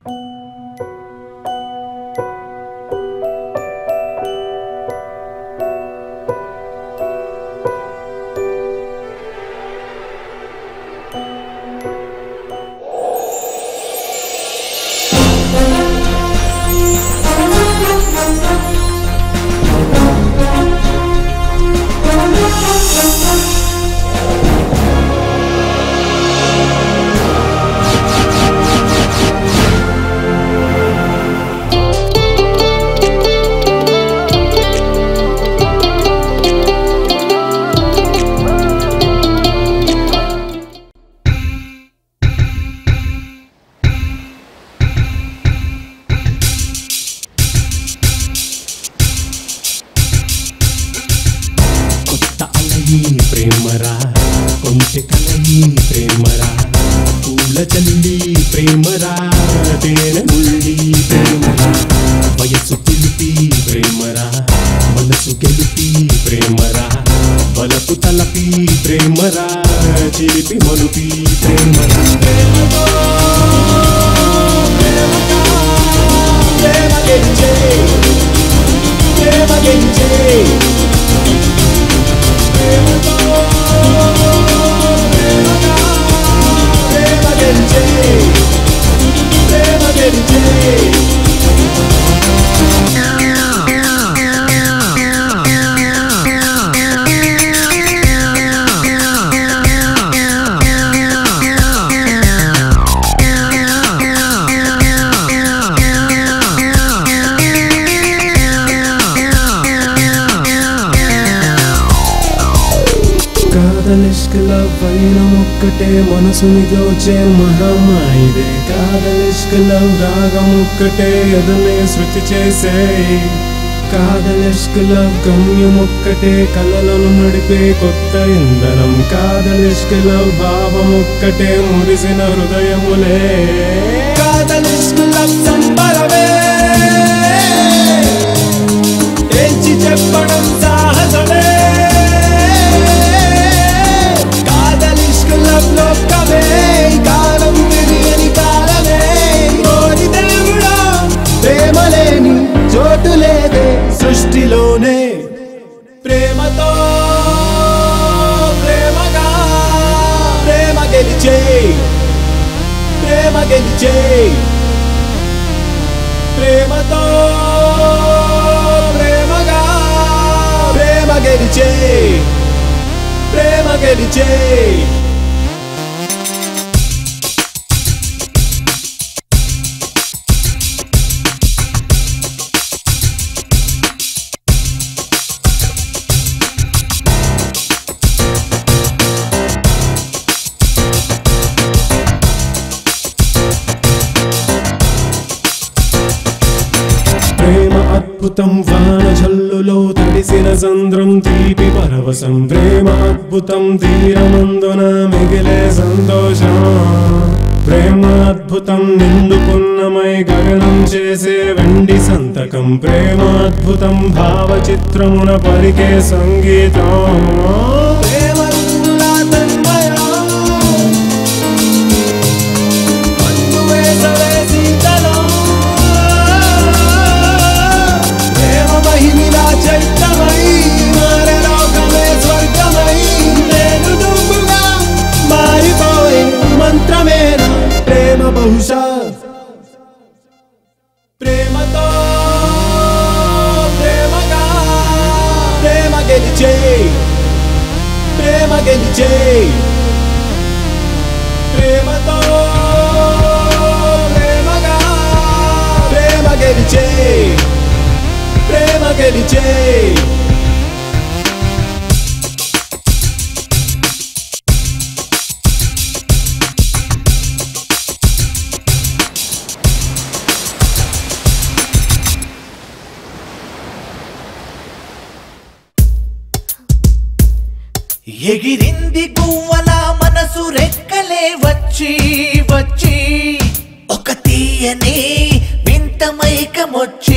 కొత్త అలయి ప్రేమరా కొంచె కలయి ప్రేమరా పూల చల్లి ప్రేమరా తేనె ముళ్ళి ప్రేమరా వయస్సు పిలిపి ప్రేమరా మనసు గెలిపి ప్రేమరా బలపు తలపి ప్రేమరా చిలిపి మలుపి ప్రేమరా ప్రేమ గెలిచే ప్రేమ గెలిచే ప్రేమ గెలిచే ప్రేమ గెలిచే కాదలిష్కల పైన ఒక్కటే మనసుని దోచే మహామాయిదే కాదలిష్కల రాగం ఒక్కటే ఎదనే శృతి చేసే కాదలిష్కల గమ్యం ఒక్కటే కలలను నడిపే కొత్త ఇంధనం కాదలిష్కల భావం ఒక్కటే మురిసిన హృదయములే కాదలిష్కల సంబరమే తేల్చి చెప్పడం సాహసమే కాదలిష్కులంలో కవే కాలం తెలియని కాలమే ఓరి దేవుడా ప్రేమ లేని చోటు లేదే సృష్టిలోనే ప్రేమతో ప్రేమగా ప్రేమ గెలిచే ప్రేమ గెలిచే ప్రేమతో ప్రేమగా ప్రేమ గెలిచే ప్రేమ గెలిచే ప్రేమ అద్భుతం వాన జల్లులో తడిసిన సంద్రం తీపి పరవశం ప్రేమ అద్భుతం తీరమందున మిగిలే సంతోషం ప్రేమ అద్భుతం నిండుకున్నమై గగనం చేసే వెండి సంతకం ప్రేమ అద్భుతం భావచిత్రమున పలికే సంగీతం ప్రేమ రంగుల తన్మయం. మంచు వేసవే శీతలం. ప్రేమ మహిమిలా చైత్రమై మారే లోకమే స్వర్గమై నేను నువ్వుగా మారిపోయే మంత్రమేనా ప్రేమ బహుశా ప్రేమతో ప్రేమగా ప్రేమ గెలిచే ప్రేమ గెలిచే ప్రేమతో ప్రేమగా ప్రేమ గెలిచే ప్రేమ గెలిచే ఎగిరింది గువ్వల మనసు రెక్కలే వచ్చి వచ్చి ఒక తీయని వింత మైకమొచ్చి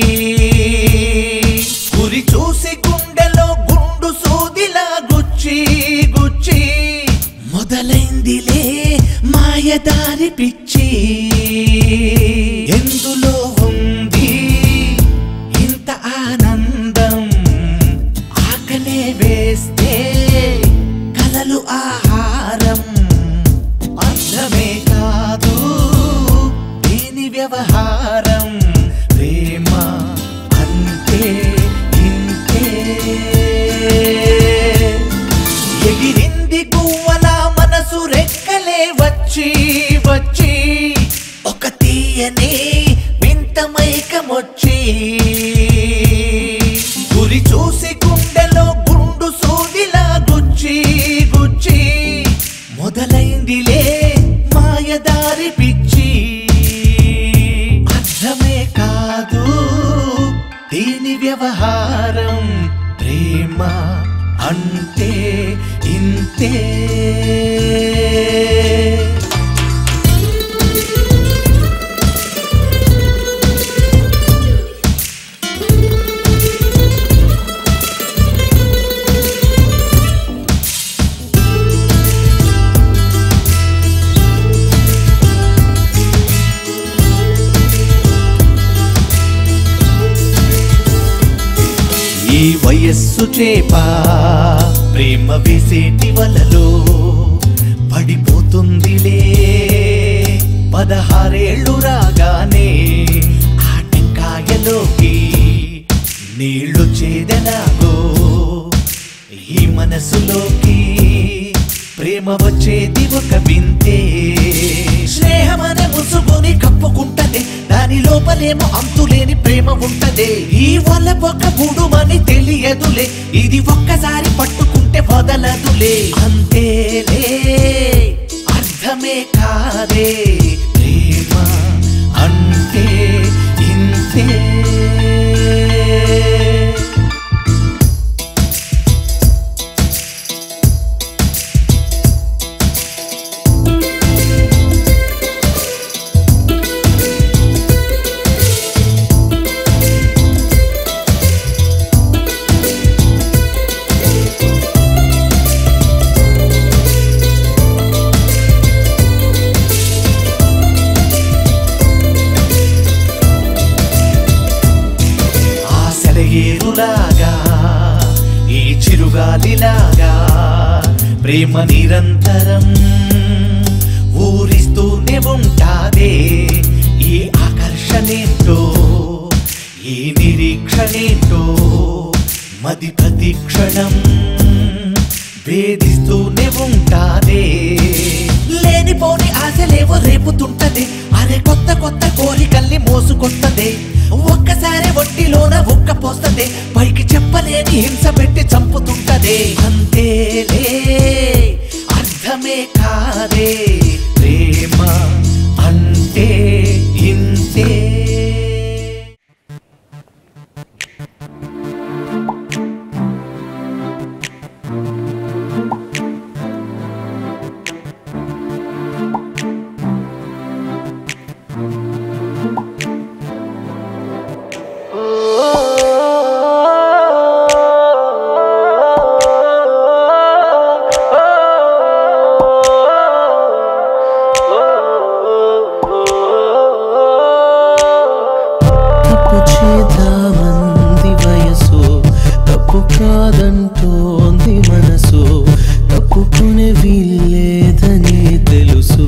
గురి చూసి గుండెలో గుండు సూదిలా గుచ్చి గుచ్చి మొదలైందిలే మాయదారి పిచ్చి గురి చూసి గుండెలో గుండు సూదిలా గుచ్చి గుచ్చి మొదలైందిలే మాయదారి పిచ్చి అర్థమే కాదు దీని వ్యవహారం ప్రేమ అంటే ఇంతే ఈ వయస్సు చేప ప్రేమ వేసేటి వలలో పడిపోతుందిలే పదహారేళ్ళు రాగానే ఆ టెంకాయలోకి నీళ్లు చేదెలాగో ఈ మనసులోకి ప్రేమ వచ్చేది ఒక వింతే స్నేహమనే ముసుగుని కప్పుకుంటదే దాని లోపలేమో అంతులేని ప్రేమ ఉంటదే ఈ వల్ల ఒక బుడుమని తెలియదులే ఇది ఒక్కసారి పట్టుకుంటే వదలదులే అంతేలే అర్థమే కాదే ప్రేమ అంటే ఇంతే ఆ సెలయేరులాగా ఈ చిరుగాలిలాగా ప్రేమ నిరంతరం ఊరిస్తూనే ఉంటాదే ఈ ఆకర్షణేంటో ఈ నిరీక్షణేంటో మది ప్రతి క్షణం వేధిస్తూనే ఉంటాదే లేనిపోని ఆశలేవో రేపుతుంటదే అరే కొత్త కొత్త కోరికల్ని మోసుకొస్తదే ఒక్కసారి ఒట్టిలోన ఒక్క పోస్తదే పైకి చెప్పలేని హింస పెట్టి చంపుతుంటదే అంతేలే అర్థమే కాదే ప్రేమ అంటే ఇంతే తప్పు చేద్దామంది వయసు తప్పు కాదంటోంది మనసు తప్పుకునే వీల్లేదని తెలుసు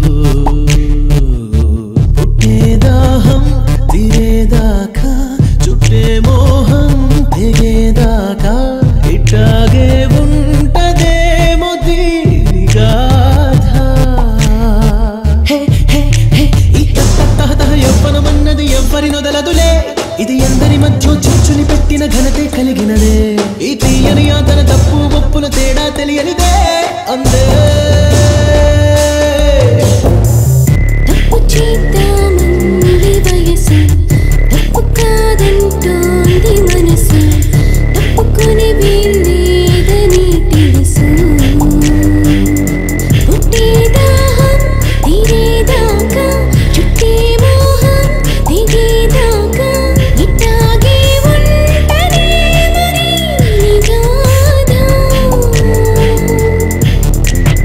పుట్టే దాహం తీరేదాకా చుట్టే మోహం తెగేదాకా ఇట్టాగే ఉంటదేమో దీని గాథ హే హే హే ఈ తహతహ యవ్వనమన్నది ఎవ్వరి నొదలదులే ఇది ఎందరి మధ్య చిచ్చుని పెట్టిన ఘనతే కలిగినదే ఈ తీయని అతన తప్పు ఒప్పుల తేడా తెలియనిదే అందే తప్పు చేద్దామంది వయసు తప్పు కాదంటోంది మనసు తప్పుకొని వీల్లేదని తెలుసు పుట్టే దాహం తీరేదాకా చుట్టే మోహం దిగేదాకా ఇట్టాగే ఉంటదేమని నిగాధ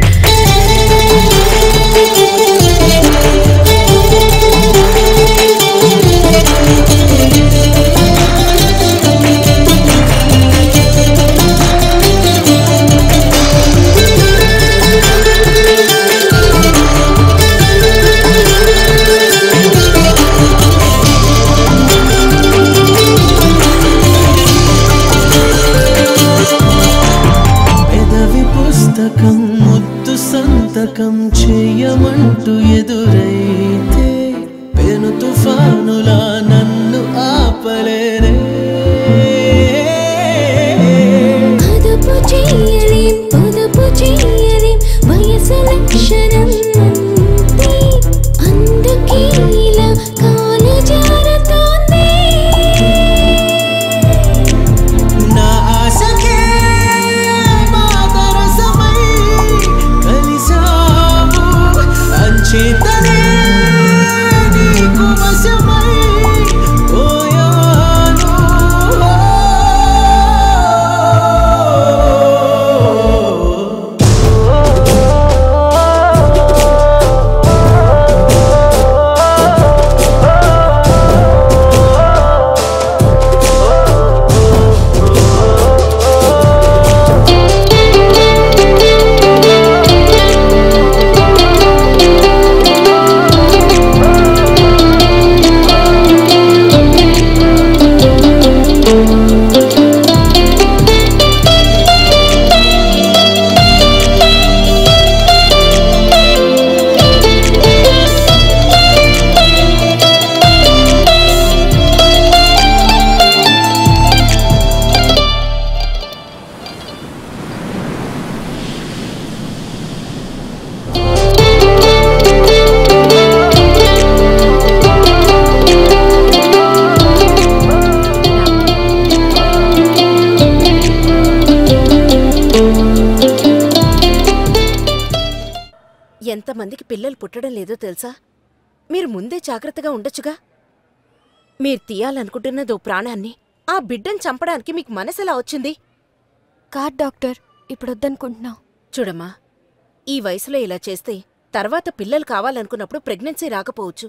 ఎంతమందికి పిల్లలు పుట్టడం లేదో తెలుసా మీరు ముందే జాగ్రత్తగా ఉండొచ్చుగా మీరు తీయాలనుకుంటున్నదో ప్రాణాన్ని ఆ బిడ్డను చంపడానికి మీకు మనసెలా వచ్చింది కాదు డాక్టర్ ఇప్పుడు వద్దనుకుంటున్నా చూడమ్మా ఈ వయసులో ఇలా చేస్తే తర్వాత పిల్లలు కావాలనుకున్నప్పుడు ప్రెగ్నెన్సీ రాకపోవచ్చు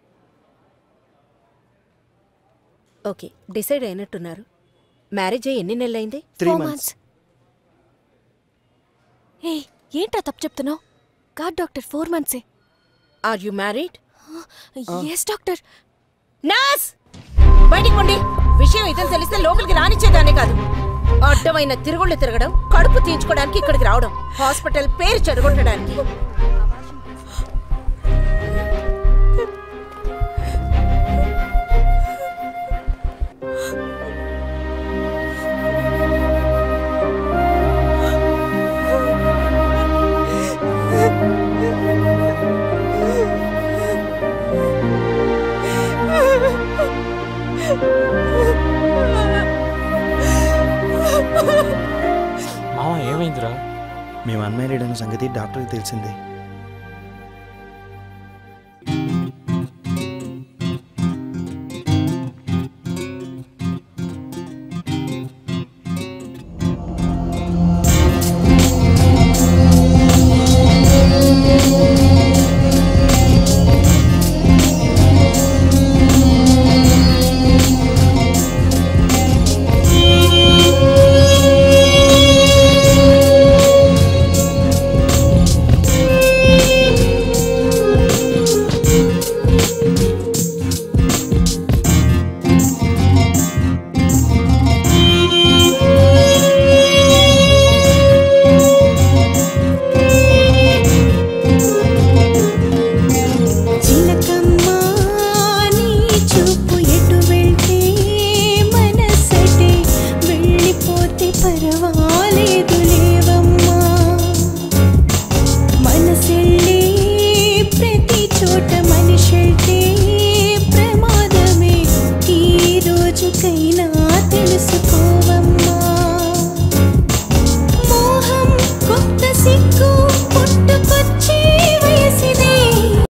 ఓకే డిసైడ్ అయినట్టున్నారు మ్యారేజ్ అయ్యి ఎన్ని నెలలైంది త్రీ Four మంత్స్ ఏ ఏంటా తప్పు చెప్తున్నావు కాదు డాక్టర్ ఫోర్ మంత్సే are you married yes doctor నాస్ బయటికి పండి విషయం ఇదని తెలిస్తే లోపలికి రానిచ్చేదానే కాదు అడ్డమైన తిరుగుళ్ళు తిరగడం కడుపు తీయించుకోవడానికి ఇక్కడికి రావడం హాస్పిటల్ పేరు చెడగొట్టడానికి మామ ఏమైందిరా మేము అన్మ్యారీడ్ అన్న సంగతి డాక్టర్కి తెలిసిందే